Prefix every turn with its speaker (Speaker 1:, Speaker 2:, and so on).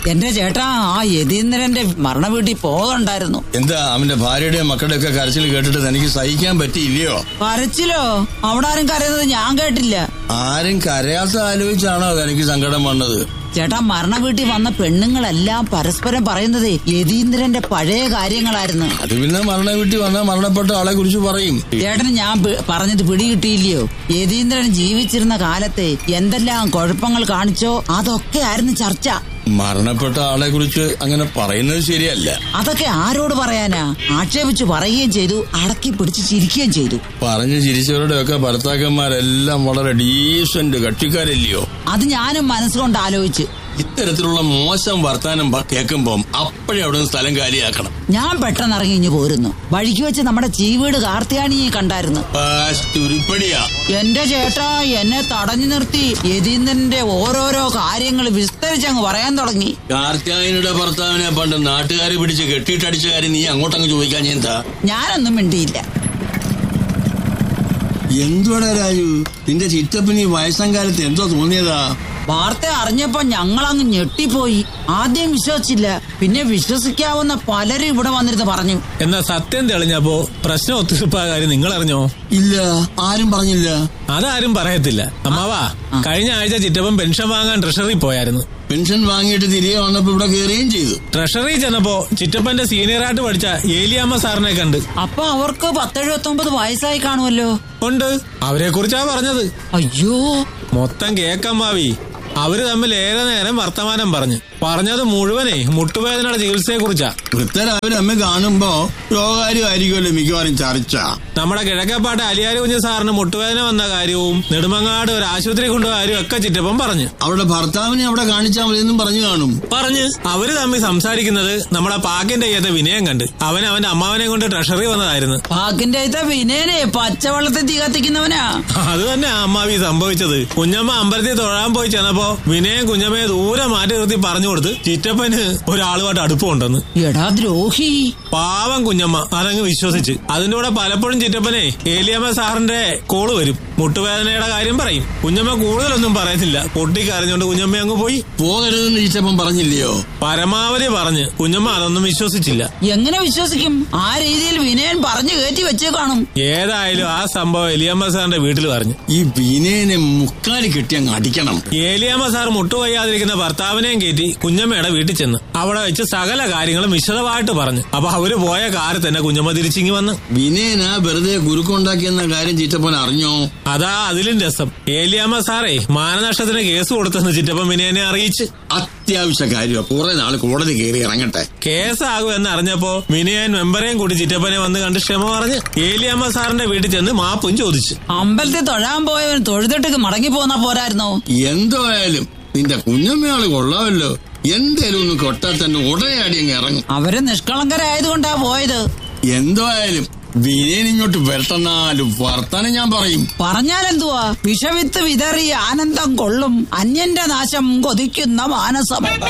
Speaker 1: എന്റെ ചേട്ടാ ആ യതീന്ദ്രന്റെ മരണ വീട്ടിൽ പോകണ്ടായിരുന്നു
Speaker 2: എന്താ അവന്റെ ഭാര്യയുടെയും മക്കളുടെ ഒക്കെ കരച്ചിൽ കേട്ടിട്ട് തനിക്ക് സഹിക്കാൻ പറ്റിയില്ലയോ
Speaker 1: കരച്ചിലോ അവിടെ ആരും കരയുന്നത് ഞാൻ കേട്ടില്ല
Speaker 2: ആരും കരയാത്ത ആലോചിച്ചാണോ തനിക്ക് സങ്കടം വന്നത്
Speaker 1: ചേട്ടാ മരണ വീട്ടിൽ വന്ന പെണ്ണുങ്ങളെല്ലാം പരസ്പരം പറയുന്നത് യതീന്ദ്രന്റെ പഴയ കാര്യങ്ങളായിരുന്നു
Speaker 2: അത് പിന്നെ മരണ വീട്ടിൽ വന്നാൽ മരണപ്പെട്ട ആളെ കുറിച്ച് പറയും
Speaker 1: ചേട്ടന് ഞാൻ പി- പറഞ്ഞത് പിടികിട്ടിയില്ലയോ യതീന്ദ്രൻ ജീവിച്ചിരുന്ന കാലത്തെ എന്തെല്ലാം കുഴപ്പങ്ങൾ കാണിച്ചോ അതൊക്കെ ആയിരുന്നു ചർച്ച
Speaker 2: മരണപ്പെട്ട ആളെ കുറിച്ച് അങ്ങനെ പറയുന്നത് ശരിയല്ല
Speaker 1: അതൊക്കെ ആരോട് പറയാനാ ആക്ഷേപിച്ചു പറയുകയും ചെയ്തു അടക്കി പിടിച്ച് ചിരിക്കുകയും ചെയ്തു
Speaker 2: പറഞ്ഞു ചിരിച്ചവരുടെ ഒക്കെ ഭർത്താക്കന്മാരെല്ലാം വളരെ ഡീസന്റ് കക്ഷിക്കാരല്ലയോ
Speaker 1: അത് ഞാനും മനസ്സുകൊണ്ട് ആലോചിച്ച്
Speaker 2: ഇത്തരത്തിലുള്ള മോശം വർത്താനം പ- കേൾക്കുമ്പം അപ്പോഴേ അവിടെ നിന്ന് സ്ഥലം കാലിയാക്കണം
Speaker 1: ഞാൻ പെട്ടെന്ന് ഇറങ്ങി ഇഞ്ഞു പോരുന്നു വഴിക്ക് വെച്ച് നമ്മുടെ ചീവീട് കാർത്തിയാനിയെ കണ്ടായിരുന്നു
Speaker 2: ഫാസ്റ്റ് ഉരുപ്പടിയാ
Speaker 1: എന്റെ ചേട്ടാ എന്നെ തടഞ്ഞു നിർത്തി യതീന്ദ്രന്റെ ഓരോരോ കാര്യങ്ങൾ വിസ്തരിച്ചങ്ങ് പറയാൻ തുടങ്ങി
Speaker 2: കാർത്തിയായനിയുടെ ഭർത്താവിനെ പണ്ട് നാട്ടുകാരെ പിടിച്ച് കെട്ടിയിട്ടടിച്ച കാര്യം നീ അങ്ങോട്ടങ്ങ് ചോദിക്കാൻ ഞാൻ എന്താ
Speaker 1: ഞാനൊന്നും മിണ്ടിയില്ല
Speaker 2: എന്തുവാടാ രാജു നിന്റെ ചിറ്റപ്പന് ഈ വയസ്സാം കാലത്ത് എന്തോ തോന്നിയതാ
Speaker 1: വാർത്ത അറിഞ്ഞപ്പോ ഞങ്ങളങ്ങ് ഞെട്ടിപ്പോയി ആദ്യം വിശ്വസിച്ചില്ല പിന്നെ വിശ്വസിക്കാവുന്ന പലരും ഇവിടെ വന്നിരുന്ന് പറഞ്ഞു
Speaker 3: എന്നാ സത്യം തെളിഞ്ഞപ്പോ പ്രശ്നം ഒത്തുതീർപ്പായ കാര്യം നിങ്ങൾ അറിഞ്ഞോ
Speaker 2: ഇല്ല ആരും പറഞ്ഞില്ല
Speaker 3: അതാരും പറയത്തില്ല അമ്മാവാ കഴിഞ്ഞ ആഴ്ച ചിറ്റപ്പൻ പെൻഷൻ വാങ്ങാൻ ട്രഷറി പോയായിരുന്നു
Speaker 2: പെൻഷൻ വാങ്ങിയിട്ട് തിരികെ വന്നപ്പോ ഇവിടെ കയറുകയും ചെയ്തു
Speaker 3: ട്രഷറി ചെന്നപ്പോ ചിറ്റപ്പന്റെ സീനിയറായിട്ട് പഠിച്ച ഏലിയാമ്മ സാറിനെ കണ്ട്
Speaker 1: അപ്പൊ അവർക്ക് പത്തെഴുപത്തൊമ്പത് വയസ്സായി കാണുമല്ലോ
Speaker 3: ഉണ്ട് അവരെ കുറിച്ചാ പറഞ്ഞത്
Speaker 1: അയ്യോ
Speaker 3: മൊത്തം കേക്കമ്മാവി അവര് തമ്മിൽ ഏറെ നേരം വർത്തമാനം പറഞ്ഞു പറഞ്ഞത് മുഴുവനേ മുട്ടുവേദനയുടെ ചികിത്സയെ കുറിച്ചാ
Speaker 2: വൃത്തരാവിലെ അമ്മ കാണുമ്പോ രോഗകാര്യമായിരിക്കുമല്ലോ മിക്കവാറും ചർച്ച
Speaker 3: നമ്മുടെ കിഴക്കപ്പാട്ട് അലിയാരി കുഞ്ഞ് സാറിന് മുട്ടുവേദന വന്ന കാര്യവും നെടുമങ്ങാട് ഒരു ആശുപത്രി കൊണ്ടുപോയ കാര്യവും ഒക്കെ ചിറ്റപ്പൻ പറഞ്ഞു
Speaker 2: അവളുടെ ഭർത്താവിനെ അവിടെ കാണിച്ചാൽ മതിയെന്നും പറഞ്ഞു കാണും
Speaker 3: പറഞ്ഞ് അവര് തമ്മിൽ സംസാരിക്കുന്നത് നമ്മുടെ പാക്കിന്റെ അയ്യത്തെ വിനയം കണ്ട് അവൻ അവന്റെ അമ്മാവനെ കൊണ്ട് ട്രഷറി വന്നതായിരുന്നു
Speaker 1: പാക്കിന്റെ അയത്ത വിനയനെ പച്ചവെള്ളത്തിൽ തീ കത്തിക്കുന്നവനാ
Speaker 3: അത് തന്നെ അമ്മാവി സംഭവിച്ചത് കുഞ്ഞമ്മ അമ്പലത്തിൽ തൊഴാൻ പോയി ചെന്നപ്പോ വിനയം കുഞ്ഞമ്മയെ ദൂരെ മാറ്റി നിർത്തി പറഞ്ഞു കൊടുത്ത് ചിറ്റപ്പന് ഒരാളുമായിട്ട് അടുപ്പമുണ്ടെന്ന്
Speaker 1: എടാ ദ്രോഹി
Speaker 3: പാവം കുഞ്ഞമ്മ അതങ്ങ് വിശ്വസിച്ച് അതിന്റെ കൂടെ പലപ്പോഴും ചിറ്റപ്പനെ ഏലിയമ്മ സാറിന്റെ കോള് വരും മുട്ടുവേദനയുടെ കാര്യം പറയും കുഞ്ഞമ്മ കൂടുതലൊന്നും പറയത്തില്ല പൊട്ടിക്കരഞ്ഞോണ്ട് കുഞ്ഞമ്മ അങ്ങ് പോയി
Speaker 2: പോകരുതെന്ന് ചിറ്റപ്പൻ പറഞ്ഞില്ലയോ
Speaker 3: പരമാവധി പറഞ്ഞ് കുഞ്ഞമ്മ അതൊന്നും വിശ്വസിച്ചില്ല
Speaker 1: എങ്ങനെ വിശ്വസിക്കും ആ രീതിയിൽ വിനയൻ പറഞ്ഞു കയറ്റി വെച്ചേ കാണും
Speaker 3: ഏതായാലും ആ സംഭവം എലിയമ്മ സാറിന്റെ വീട്ടിൽ പറഞ്ഞു
Speaker 2: ഈ വിനയനെ മുക്കാലി കെട്ടി അങ്ങ് അടിക്കണം
Speaker 3: ഏലിയാമ്മ സാർ മുട്ടുവയ്യാതിരിക്കുന്ന ഭർത്താവിനെയും കയറ്റി കുഞ്ഞമ്മയുടെ വീട്ടിൽ ചെന്ന് അവിടെ വെച്ച് സകല കാര്യങ്ങളും വിശദമായിട്ട് പറഞ്ഞു അപ്പൊ അവര് പോയ കാറിൽ തന്നെ കുഞ്ഞമ്മ തിരിച്ചിങ്ങി വന്ന്
Speaker 2: വിനയനാ വെറുതെ കുരുക്കുണ്ടാക്കിയെന്ന കാര്യം ചിറ്റപ്പൻ അറിഞ്ഞോ
Speaker 3: അതാ അതിലും രസം ഏലിയാമ്മ സാറേ മാനനഷ്ടത്തിന് കേസ് കൊടുത്തെന്ന് ചിറ്റപ്പൻ വിനയനെ അറിയിച്ച്
Speaker 2: അത്യാവശ്യ കാര്യമാ കുറെ നാള് കോടതി കയറി ഇറങ്ങട്ടെ
Speaker 3: കേസാകും എന്ന് അറിഞ്ഞപ്പോ വിനയൻ മെമ്പറേയും കൂടി ചിറ്റപ്പനെ വന്ന് കണ്ട് ക്ഷമ പറഞ്ഞ് ഏലിയാമ്മ സാറിന്റെ വീട്ടിൽ ചെന്ന് മാപ്പും ചോദിച്ചു
Speaker 1: അമ്പലത്തിൽ തൊഴാൻ പോയവൻ തൊഴുതിട്ടേക്ക് മടങ്ങി പോന്നാ പോരായിരുന്നോ
Speaker 2: എന്തോ ആയാലും നിന്റെ കുഞ്ഞമ്മയാള് കൊള്ളാമല്ലോ എന്തേലും ഒന്ന് കൊട്ടാൽ തന്നെ ഉടനെ അടി അങ്ങ് ഇറങ്ങും
Speaker 1: അവര് നിഷ്കളങ്കരായതുകൊണ്ടാ പോയത്
Speaker 2: എന്തോ ആയാലും വിനയൻ ഇങ്ങോട്ട് വരട്ടെന്നാലും വർത്താനം ഞാൻ പറയും
Speaker 1: പറഞ്ഞാലെന്തുവാ വിഷവിത്ത് വിതറി ആനന്ദം കൊള്ളും അന്യന്റെ നാശം കൊതിക്കുന്ന മാനസം